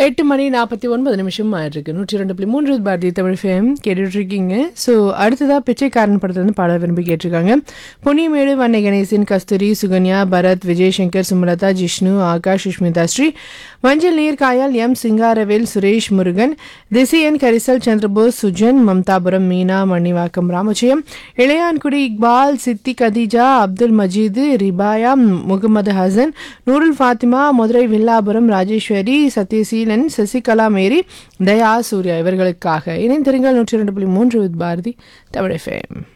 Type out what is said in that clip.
எட்டு மணி நாற்பத்தி ஒன்பது நிமிஷம் ஆயிருக்கு நூற்றி ரெண்டு புள்ளி மூன்று பாரதி தமிழ் ஃபேம் கேட்டுட்டு இருக்கீங்க ஸோ அடுத்ததாக பிச்சைக்காரன் படத்துலேருந்து பாட விரும்பி கேட்டிருக்காங்க பொன்னியமேடு வன்னை கணேசன் கஸ்தூரி சுகன்யா பரத் விஜயசங்கர் சுமலதா ஜிஷ்ணு ஆகாஷ் சுஷ்மிதா ஸ்ரீ மஞ்சள் நீர் காயால் எம் சிங்காரவேல் சுரேஷ் முருகன் திசியன் கரிசல் சந்திரபோஸ் சுஜன் மம்தாபுரம் மீனா மணிவாக்கம் ராமஜெயம் இளையான்குடி இக்பால் சித்தி கதீஜா அப்துல் மஜீது ரிபாயா முகமது ஹசன் நூருல் ஃபாத்திமா மதுரை வில்லாபுரம் ராஜேஸ்வரி சத்யசீலன் சசிகலா மேரி தயா சூர்யா இவர்களுக்காக இணைந்திருங்கள் நூற்றி ரெண்டு புள்ளி மூன்று வித் பாரதி தமிழ் எஃப்எம்